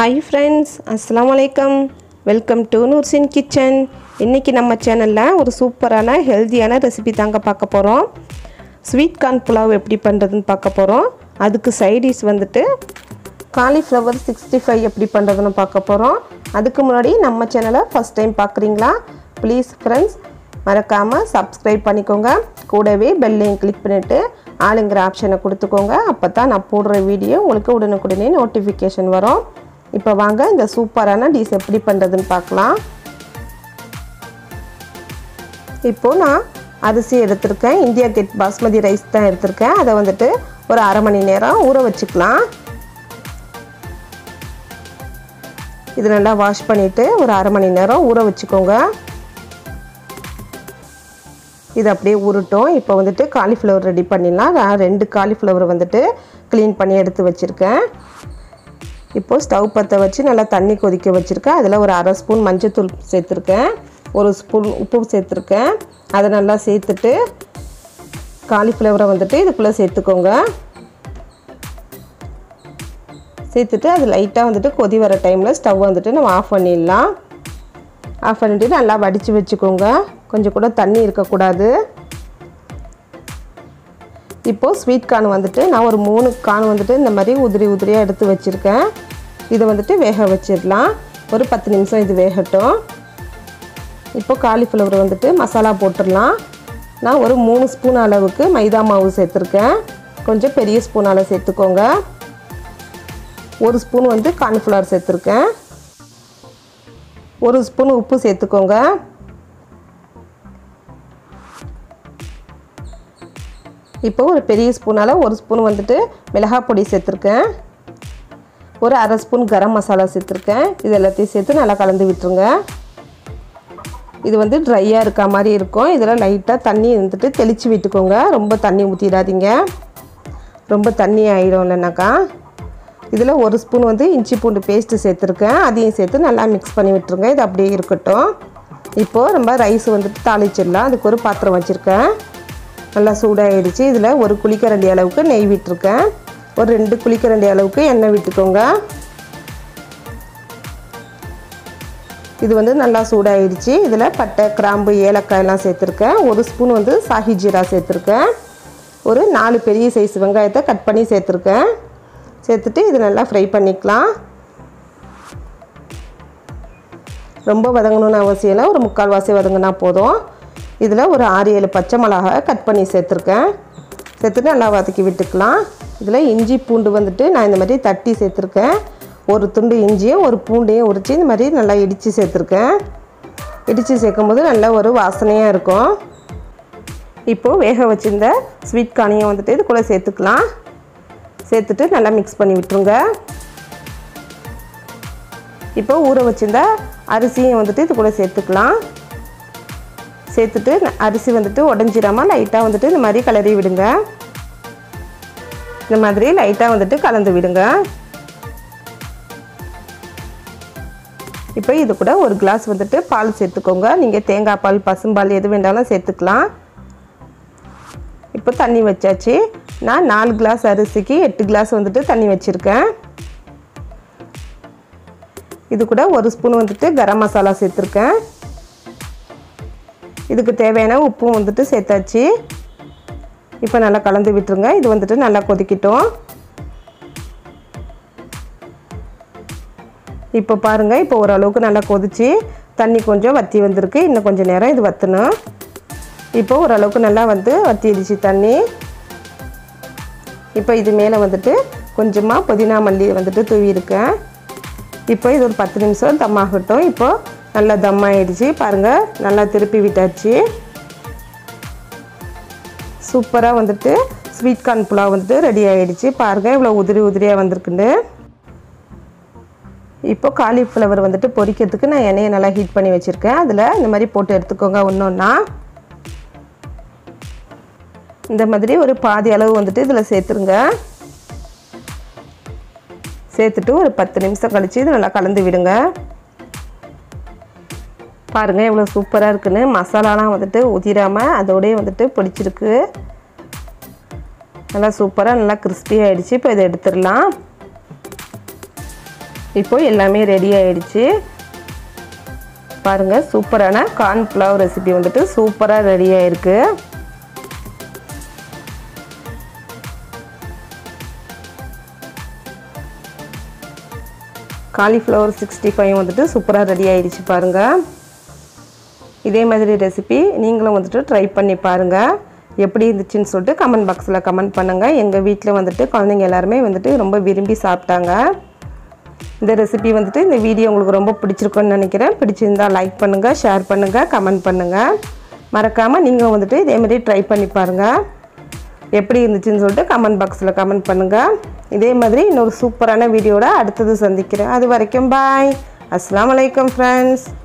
hi friends அஸ்ஸலாமு அலைக்கம் welcome to நூர்சின் கிச்சன் இன்றைக்கி நம்ம சேனலில் ஒரு சூப்பரான ஹெல்த்தியான ரெசிபி தாங்க பார்க்க போகிறோம் ஸ்வீட் கார்ன் புலாவ் எப்படி பண்ணுறதுன்னு பார்க்க போகிறோம் அதுக்கு சைடிஷ் வந்துட்டு காலிஃப்ளவர் சிக்ஸ்டி ஃபைவ் எப்படி பண்ணுறதுன்னு பார்க்க போகிறோம் அதுக்கு முன்னாடி நம்ம சேனலை ஃபஸ்ட் டைம் பார்க்குறீங்களா ப்ளீஸ் ஃப்ரெண்ட்ஸ் மறக்காமல் சப்ஸ்கிரைப் பண்ணிக்கோங்க கூடவே பெல்லையும் கிளிக் பண்ணிவிட்டு ஆளுங்கிற ஆப்ஷனை கொடுத்துக்கோங்க அப்போ தான் நான் போடுற வீடியோ உங்களுக்கு உடனுக்குடனே நோட்டிஃபிகேஷன் வரும் இப்போ வாங்க இந்த சூப்பரான டிஷ் எப்படி பண்ணுறதுன்னு பார்க்கலாம் இப்போது நான் அரிசி எடுத்திருக்கேன் இந்தியா கேட் பாஸ்மதி ரைஸ் தான் எடுத்திருக்கேன் அதை வந்துட்டு ஒரு அரை மணி நேரம் ஊற வச்சுக்கலாம் இது நல்லா வாஷ் பண்ணிவிட்டு ஒரு அரை மணி நேரம் ஊற வச்சுக்கோங்க இது அப்படியே உருட்டும் இப்போ வந்துட்டு காலிஃப்ளவர் ரெடி பண்ணிடலாம் நான் ரெண்டு காலிஃப்ளவர் வந்துட்டு க்ளீன் பண்ணி எடுத்து வச்சுருக்கேன் இப்போது ஸ்டவ் பற்ற வச்சு நல்லா தண்ணி கொதிக்க வச்சுருக்கேன் அதில் ஒரு அரை ஸ்பூன் மஞ்சத்தூள் சேர்த்துருக்கேன் ஒரு ஸ்பூன் உப்பு சேர்த்துருக்கேன் அதை நல்லா சேர்த்துட்டு காலிஃப்ளவரை வந்துட்டு இதுக்குள்ளே சேர்த்துக்கோங்க சேர்த்துட்டு அது லைட்டாக வந்துட்டு கொதி வர டைமில் ஸ்டவ் வந்துட்டு நம்ம ஆஃப் பண்ணிடலாம் ஆஃப் பண்ணிவிட்டு நல்லா வடித்து வச்சுக்கோங்க கொஞ்சம் கூட தண்ணி இருக்கக்கூடாது இப்போது ஸ்வீட் கார்ன் வந்துட்டு நான் ஒரு மூணு கார்ன் வந்துட்டு இந்த மாதிரி உதிரி உதிரியாக எடுத்து வச்சுருக்கேன் இதை வந்துட்டு வேக வச்சிடலாம் ஒரு பத்து நிமிஷம் இது வேகட்டும் இப்போ காலிஃப்ளவர் வந்துட்டு மசாலா போட்டுடலாம் நான் ஒரு மூணு ஸ்பூன் அளவுக்கு மைதா மாவு சேர்த்துருக்கேன் கொஞ்சம் பெரிய ஸ்பூனால் சேர்த்துக்கோங்க ஒரு ஸ்பூன் வந்து கார்ன்ஃப்ளவர் சேர்த்துருக்கேன் ஒரு ஸ்பூன் உப்பு சேர்த்துக்கோங்க இப்போ ஒரு பெரிய ஸ்பூனால் ஒரு ஸ்பூன் வந்துட்டு மிளகாய் பொடி சேர்த்துருக்கேன் ஒரு அரை ஸ்பூன் கரம் மசாலா சேர்த்துருக்கேன் இது எல்லாத்தையும் சேர்த்து நல்லா கலந்து விட்டுருங்க இது வந்து ட்ரையாக இருக்க மாதிரி இருக்கும் இதில் லைட்டாக தண்ணி வந்துட்டு தெளித்து விட்டுக்கோங்க ரொம்ப தண்ணி ஊற்றிடாதீங்க ரொம்ப தண்ணி ஆகிடும் இல்லைனாக்கா இதில் ஒரு ஸ்பூன் வந்து இஞ்சி பூண்டு பேஸ்ட்டு சேர்த்துருக்கேன் அதையும் சேர்த்து நல்லா மிக்ஸ் பண்ணி விட்டுருங்க இது அப்படியே இருக்கட்டும் இப்போது நம்ம ரைஸ் வந்துட்டு தாளிச்சிடலாம் அதுக்கு ஒரு பாத்திரம் வச்சுருக்கேன் நல்லா சூடாகிடுச்சு இதில் ஒரு குளிக்கரண்டி அளவுக்கு நெய் விட்டுருக்கேன் ஒரு ரெண்டு குளிக்கரண்டி அளவுக்கு எண்ணெய் விட்டுக்கோங்க இது வந்து நல்லா சூடாகிடுச்சு இதில் பட்டை கிராம்பு ஏலக்காயெல்லாம் சேர்த்துருக்கேன் ஒரு ஸ்பூன் வந்து சாஹி ஜீரா சேர்த்துருக்கேன் ஒரு நாலு பெரிய சைஸ் வெங்காயத்தை கட் பண்ணி சேர்த்துருக்கேன் சேர்த்துட்டு இது நல்லா ஃப்ரை பண்ணிக்கலாம் ரொம்ப வதங்கணும்னு அவசியம் இல்லை ஒரு முக்கால் வாசி வதங்கினா போதும் இதில் ஒரு ஆறு ஏழு பச்சை மிளகாய் கட் பண்ணி சேர்த்துருக்கேன் சேர்த்துட்டு நல்லா வதக்கி விட்டுக்கலாம் இதில் இஞ்சி பூண்டு வந்துட்டு நான் இந்த மாதிரி தட்டி சேர்த்துருக்கேன் ஒரு துண்டு இஞ்சியும் ஒரு பூண்டையும் உரித்து இந்த மாதிரி நல்லா இடித்து சேர்த்துருக்கேன் இடித்து சேர்க்கும் போது நல்ல ஒரு வாசனையாக இருக்கும் இப்போது வேக வச்சுருந்த ஸ்வீட் கார்னையும் வந்துட்டு இது கூட சேர்த்துக்கலாம் சேர்த்துட்டு நல்லா மிக்ஸ் பண்ணி விட்டுருங்க இப்போ ஊற வச்சுருந்த அரிசியும் வந்துட்டு இது கூட சேர்த்துக்கலாம் சேர்த்துட்டு அரிசி வந்துட்டு உடஞ்சிடாமல் லைட்டாக வந்துட்டு இந்த மாதிரி கிளறி விடுங்க இந்த மாதிரி லைட்டாக வந்துட்டு கலந்து விடுங்க இப்போ இது கூட ஒரு கிளாஸ் வந்துட்டு பால் சேர்த்துக்கோங்க நீங்கள் தேங்காய் பால் பசும்பால் எது வேண்டாலும் சேர்த்துக்கலாம் இப்போ தண்ணி வச்சாச்சு நான் நாலு கிளாஸ் அரிசிக்கு எட்டு கிளாஸ் வந்துட்டு தண்ணி வச்சுருக்கேன் இது கூட ஒரு ஸ்பூன் வந்துட்டு கரம் மசாலா சேர்த்துருக்கேன் இதுக்கு தேவையான உப்பும் வந்துட்டு சேர்த்தாச்சு இப்போ நல்லா கலந்து விட்டுருங்க இது வந்துட்டு நல்லா கொதிக்கட்டும் இப்போ பாருங்கள் இப்போ ஓரளவுக்கு நல்லா கொதிச்சு தண்ணி கொஞ்சம் வற்றி வந்திருக்கு இன்னும் கொஞ்சம் நேரம் இது வற்றணும் இப்போ ஓரளவுக்கு நல்லா வந்து வற்றிடுச்சு தண்ணி இப்போ இது மேலே வந்துட்டு கொஞ்சமாக புதினா மல்லி வந்துட்டு தூவியிருக்கேன் இப்போ இது ஒரு பத்து நிமிஷம் தம் ஆகட்டும் இப்போது நல்லா தம் ஆகிடுச்சு பாருங்கள் நல்லா திருப்பி விட்டாச்சு சூப்பராக வந்துட்டு ஸ்வீட் கார்ன் புலாவ் வந்துட்டு ரெடி ஆகிடுச்சு பாருங்கள் இவ்வளோ உதிரி உதிரியாக வந்திருக்குண்டு இப்போ காலிஃப்ளவர் வந்துட்டு பொரிக்கிறதுக்கு நான் எண்ணெயை நல்லா ஹீட் பண்ணி வச்சுருக்கேன் அதில் இந்த மாதிரி போட்டு எடுத்துக்கோங்க ஒன்று ஒன்றா இந்த மாதிரி ஒரு பாதி அளவு வந்துட்டு இதில் சேர்த்துருங்க சேர்த்துட்டு ஒரு பத்து நிமிஷம் கழித்து இது நல்லா கலந்து விடுங்க பாருங்கள் எவ்வளோ சூப்பராக இருக்குன்னு மசாலாலாம் வந்துட்டு உதிராமல் அதோடய வந்துட்டு பிடிச்சிருக்கு நல்லா சூப்பராக நல்லா கிறிஸ்பி ஆகிடுச்சு இப்போ இதை எடுத்துடலாம் இப்போ எல்லாமே ரெடி ஆயிடுச்சு பாருங்கள் சூப்பரான கார்ன்ஃப்ளவர் ரெசிபி வந்துட்டு சூப்பராக ரெடி ஆயிருக்கு காலிஃப்ளவர் சிக்ஸ்டி ஃபைவ் வந்துட்டு சூப்பராக ரெடி ஆயிடுச்சு பாருங்கள் இதே மாதிரி ரெசிபி நீங்களும் வந்துட்டு ட்ரை பண்ணி பாருங்கள் எப்படி இருந்துச்சுன்னு சொல்லிட்டு கமெண்ட் பாக்ஸில் கமெண்ட் பண்ணுங்கள் எங்கள் வீட்டில் வந்துட்டு குழந்தைங்க எல்லாருமே வந்துட்டு ரொம்ப விரும்பி சாப்பிட்டாங்க இந்த ரெசிபி வந்துட்டு இந்த வீடியோ உங்களுக்கு ரொம்ப பிடிச்சிருக்குன்னு நினைக்கிறேன் பிடிச்சிருந்தா லைக் பண்ணுங்கள் ஷேர் பண்ணுங்கள் கமெண்ட் பண்ணுங்கள் மறக்காமல் நீங்கள் வந்துட்டு இதே மாதிரி ட்ரை பண்ணி பாருங்கள் எப்படி இருந்துச்சுன்னு சொல்லிட்டு கமெண்ட் பாக்ஸில் கமெண்ட் பண்ணுங்கள் இதே மாதிரி இன்னொரு சூப்பரான வீடியோட அடுத்தது சந்திக்கிறேன் அது வரைக்கும் பாய் அஸ்லாம் வலைக்கம் ஃப்ரெண்ட்ஸ்